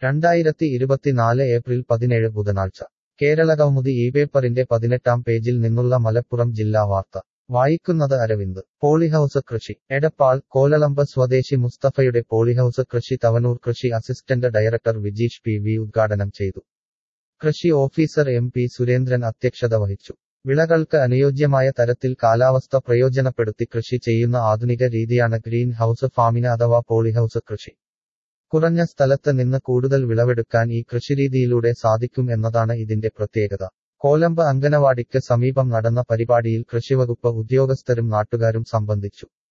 രണ്ടായിരത്തി ഇരുപത്തിനാല് ഏപ്രിൽ പതിനേഴ് ബുധനാഴ്ച കേരളകൗമുദി ഈ പേപ്പറിന്റെ പതിനെട്ടാം പേജിൽ നിന്നുള്ള മലപ്പുറം ജില്ലാ വാർത്ത വായിക്കുന്നത് അരവിന്ദ് പോളിഹൌസ് കൃഷി എടപ്പാൾ കോലളമ്പ് സ്വദേശി മുസ്തഫയുടെ പോളിഹൌസ് കൃഷി തവനൂർ കൃഷി assistant director Vijeesh P V ഉദ്ഘാടനം ചെയ്തു കൃഷി ഓഫീസർ എം പി സുരേന്ദ്രൻ അധ്യക്ഷത വഹിച്ചു വിളകൾക്ക് അനുയോജ്യമായ തരത്തിൽ കാലാവസ്ഥ പ്രയോജനപ്പെടുത്തി കൃഷി ചെയ്യുന്ന ആധുനിക രീതിയാണ് ഗ്രീൻ ഹൌസ് ഫാമിന് അഥവാ പോളിഹൌസ് കൃഷി കുറഞ്ഞ സ്ഥലത്ത് നിന്ന് കൂടുതൽ വിളവെടുക്കാൻ ഈ കൃഷിരീതിയിലൂടെ സാധിക്കും എന്നതാണ് ഇതിന്റെ പ്രത്യേകത കോലമ്പ് അങ്കനവാടിക്ക് സമീപം നടന്ന പരിപാടിയിൽ കൃഷിവകുപ്പ് ഉദ്യോഗസ്ഥരും നാട്ടുകാരും സംബന്ധിച്ചു